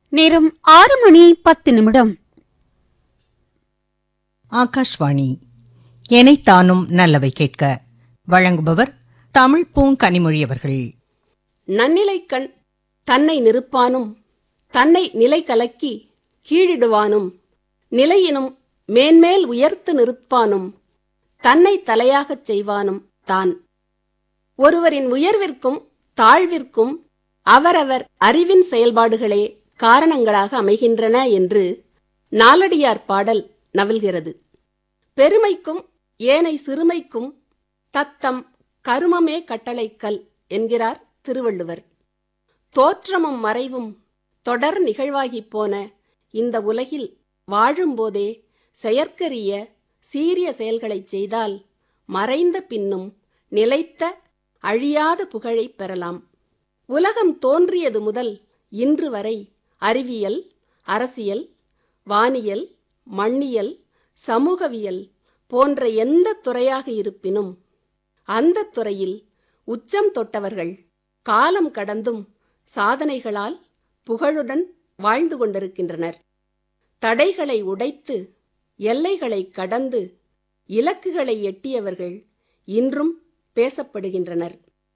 நேரம் ஆறு மணி பத்து நிமிடம் ஆகாஷ்வாணி எனைத்தானும் நல்லவை கேட்க வழங்குபவர் தமிழ் பூங்கனிமொழி அவர்கள் நன்னிலைக்கண் தன்னை நிறுப்பானும் தன்னை நிலை கலக்கி கீழிடுவானும் நிலையினும் மேன்மேல் உயர்த்து நிறுப்பானும் தன்னை தலையாகச் செய்வானும் தான் ஒருவரின் உயர்விற்கும் தாழ்விற்கும் அவரவர் அறிவின் செயல்பாடுகளே காரணங்களாக அமைகின்றன என்று நாலடியார் பாடல் நவல்கிறது பெருமைக்கும் ஏனை சிறுமைக்கும் தத்தம் கருமமே கட்டளைக்கல் என்கிறார் திருவள்ளுவர் தோற்றமும் மறைவும் தொடர் நிகழ்வாகிப் போன இந்த உலகில் வாழும்போதே செயற்கரிய சீரிய செயல்களைச் செய்தால் மறைந்த பின்னும் நிலைத்த அழியாத புகழைப் பெறலாம் உலகம் தோன்றியது முதல் இன்று வரை அறிவியல் அரசியல் வானியல் மண்ணியல் சமூகவியல் போன்ற எந்த துறையாக இருப்பினும் அந்த துறையில் உச்சம் தொட்டவர்கள் காலம் கடந்தும் சாதனைகளால் புகழுடன் வாழ்ந்து கொண்டிருக்கின்றனர் தடைகளை உடைத்து எல்லைகளை கடந்து இலக்குகளை எட்டியவர்கள் இன்றும் பேசப்படுகின்றனர்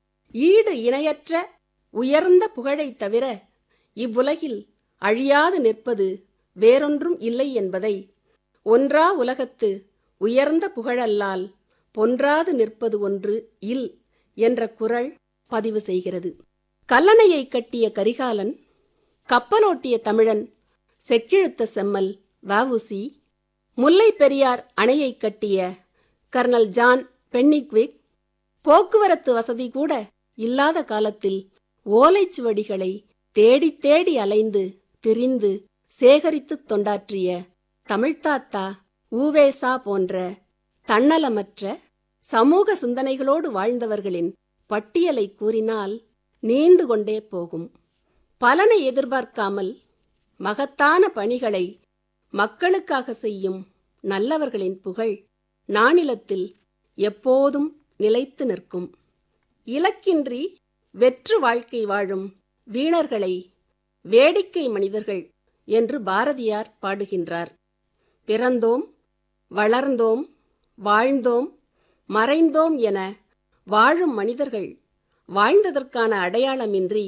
ஈடு இணையற்ற உயர்ந்த புகழைத் தவிர இவ்வுலகில் அழியாது நிற்பது வேறொன்றும் இல்லை என்பதை ஒன்றா உலகத்து உயர்ந்த புகழல்லால் பொன்றாது நிற்பது ஒன்று இல் என்ற குறள் பதிவு செய்கிறது கல்லணையை கட்டிய கரிகாலன் கப்பலோட்டிய தமிழன் செக்கிழுத்த செம்மல் வவுசி முல்லை பெரியார் அணையை கட்டிய கர்னல் ஜான் பென்னிக்விக் போக்குவரத்து வசதி கூட இல்லாத காலத்தில் ஓலைச்சுவடிகளை தேடி தேடி அலைந்து திரிந்து சேகரித்துத் தொண்டாற்றிய தமிழ்த்தாத்தா ஊவேசா போன்ற தன்னலமற்ற சமூக சிந்தனைகளோடு வாழ்ந்தவர்களின் பட்டியலை கூறினால் நீண்டு கொண்டே போகும் பலனை எதிர்பார்க்காமல் மகத்தான பணிகளை மக்களுக்காக செய்யும் நல்லவர்களின் புகழ் நானிலத்தில் எப்போதும் நிலைத்து நிற்கும் இலக்கின்றி வெற்று வாழ்க்கை வாழும் வீணர்களை வேடிக்கை மனிதர்கள் என்று பாரதியார் பாடுகின்றார் பிறந்தோம் வளர்ந்தோம் வாழ்ந்தோம் மறைந்தோம் என வாழும் மனிதர்கள் வாழ்ந்ததற்கான அடையாளமின்றி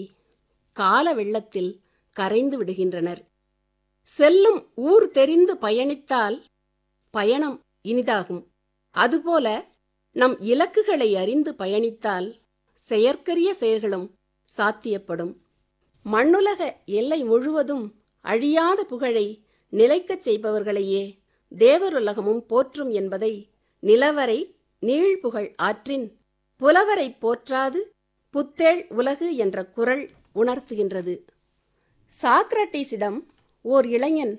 கால வெள்ளத்தில் கரைந்து விடுகின்றனர் செல்லும் ஊர் தெரிந்து பயணித்தால் பயணம் இனிதாகும் அதுபோல நம் இலக்குகளை அறிந்து பயணித்தால் செயற்கரிய செயல்களும் சாத்தியப்படும் மண்ணுலக எல்லை முழுவதும் அழியாத புகழை நிலைக்கச் செய்பவர்களையே தேவருலகமும் போற்றும் என்பதை நிலவரை நீழ்புகழ் ஆற்றின் புலவரை போற்றாது புத்தேள் உலகு என்ற குறள் உணர்த்துகின்றது சாக்ரட்டீஸிடம் ஓர் இளைஞன்